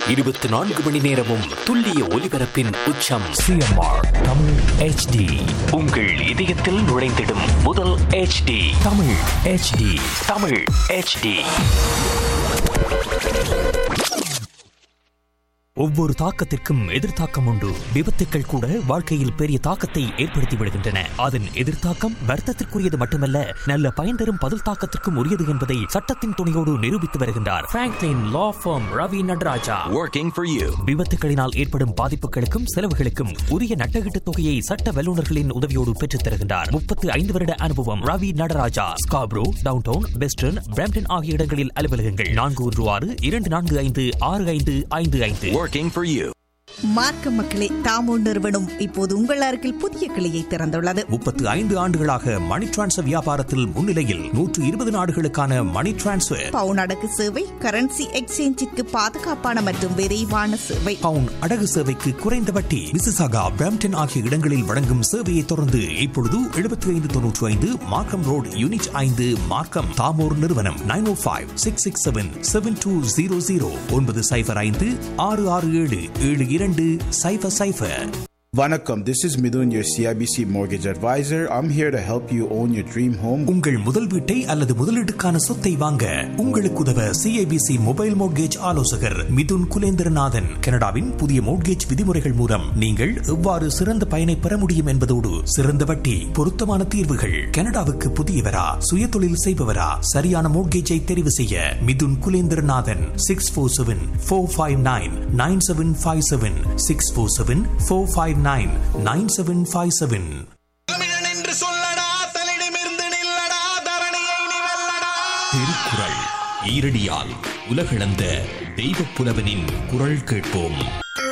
இருபத்தி நான்கு மணி நேரமும் துல்லிய ஒலிபரப்பின் உச்சம் சிஎம்ஆர் தமிழ் ஹெச்டி உங்கள் இதயத்தில் நுழைந்திடும் முதல் HD Tamil HD Tamil HD ஒவ்வொரு தாக்கத்திற்கும் எதிர்த்தாக்கம் உண்டு விபத்துக்கள் கூட வாழ்க்கையில் பெரிய தாக்கத்தை ஏற்படுத்தி விடுகின்றன அதன் எதிர்த்தாக்கம் வர்த்தத்திற்குரியது மட்டுமல்ல நல்ல பயன் தரும் பதில் தாக்கத்திற்கும் உரியது என்பதை சட்டத்தின் துணையோடு நிரூபித்து வருகின்றார் Franklin law firm Ravi Nataraja Working for you விபத்துகளினால் ஏற்படும் பாதிப்புகளுக்கும் செலவுகளுக்கும் உரிய நட்டகீட்டு தொகையை சட்ட வல்லுநர்களின் உதவியோடு பெற்றுத் தருகின்றார் முப்பத்து ஐந்து வருட அனுபவம் Ravi Nataraja Scarborough downtown western Brampton ஆகிய இடங்களில் அலுவலகங்கள் நான்கு ஒன்று ஆறு இரண்டு நான்கு ஐந்து ஆறு ஐந்து ஐந்து ஐந்து Working for you மார்க்க மக்களே தாமோ நிறுவனம் இப்போது உங்கள் அருகில் புதிய கிளையை திறந்துள்ளது முப்பத்து ஐந்து ஆண்டுகளாக மணி டிரான்ஸ்ஃபர் வியாபாரத்தில் முன்னிலையில் நூற்று இருபது நாடுகளுக்கான மணி டிரான்ஸ்ஃபர் பவுன் அடகு சேவை கரன்சி எக்ஸ்சேஞ்சிற்கு பாதுகாப்பான மற்றும் விரைவான சேவை பவுன் அடகு சேவைக்கு குறைந்த வட்டி மிசிசாகா பிரம்டன் ஆகிய இடங்களில் வழங்கும் சேவையை தொடர்ந்து இப்பொழுது எழுபத்தி ஐந்து தொன்னூற்று ஐந்து மார்க்கம் ரோடு யூனிட் ஐந்து மார்க்கம் தாமோர் நிறுவனம் nine O five six six seven seven two zero zero ஒன்பது சைஃபர் ஐந்து ஆறு ஆறு ஏழு ஏழு இரண்டு சைஃபர் சைஃபர் Vanakkam, this is Midun, your CIBC mortgage advisor. I'm here to help you own your dream home. உங்கள் முதல் வீட்டை அல்லது முதலீட்டுக்கான சொத்தை வாங்க உங்களுக்கு உதவ சிஐபிசி மொபைல் மோட்கேஜ் ஆலோசகர் மிதுன் குலேந்திரநாதன் கனடாவின் புதிய மோட்கேஜ் விதிமுறைகள் மூலம் நீங்கள் எவ்வாறு சிறந்த பயனை பெற முடியும் என்பதோடு சிறந்த வட்டி பொருத்தமான தீர்வுகள் கனடாவுக்கு புதியவரா சுய தொழில் செய்பவரா சரியான மோட்கேஜை தெரிவு செய்ய Mithun Kulendranathan six four seven four five nine nine seven five seven six four seven four five nine nine seven five seven தமிழன் என்று சொல்லடா தலிடமிருந்து நில்லடா தரணியை நீ வெல்லடா திருக்குறள் ஈரடியால் உலகளந்த தெய்வப் புலவனின் குரல் கேட்போம்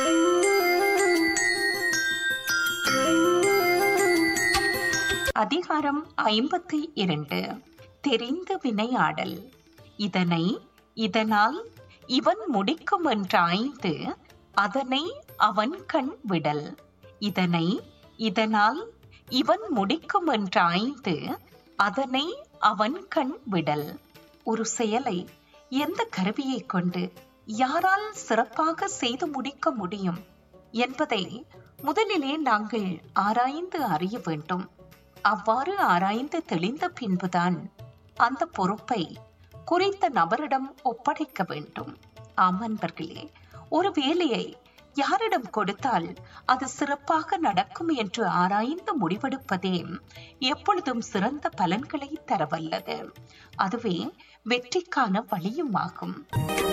அதிகாரம் ஐம்பத்தி இரண்டு தெரிந்து வினையாடல் இதனை இதனால் இவன் முடிக்கும் என்றாய்ந்து அதனை அவன் கண் விடல் இதனை இதனால் இவன் முடிக்கும் என்றாய்ந்து அதனை அவன் கண் விடல் ஒரு செயலை எந்த கருவியை கொண்டு யாரால் சிறப்பாக செய்து முடிக்க முடியும் என்பதை முதலிலே நாங்கள் ஆராய்ந்து அறிய வேண்டும் அவ்வாறு ஆராய்ந்து தெளிந்த பின்புதான் அந்த பொறுப்பை குறித்த நபரிடம் ஒப்படைக்க வேண்டும் ஆம் அன்பர்களே ஒரு வேலையை யாரிடம் கொடுத்தால் அது சிறப்பாக நடக்கும் என்று ஆராய்ந்து முடிவெடுப்பதே எப்பொழுதும் சிறந்த பலன்களை தரவல்லது அதுவே வெற்றிக்கான வழியும் ஆகும்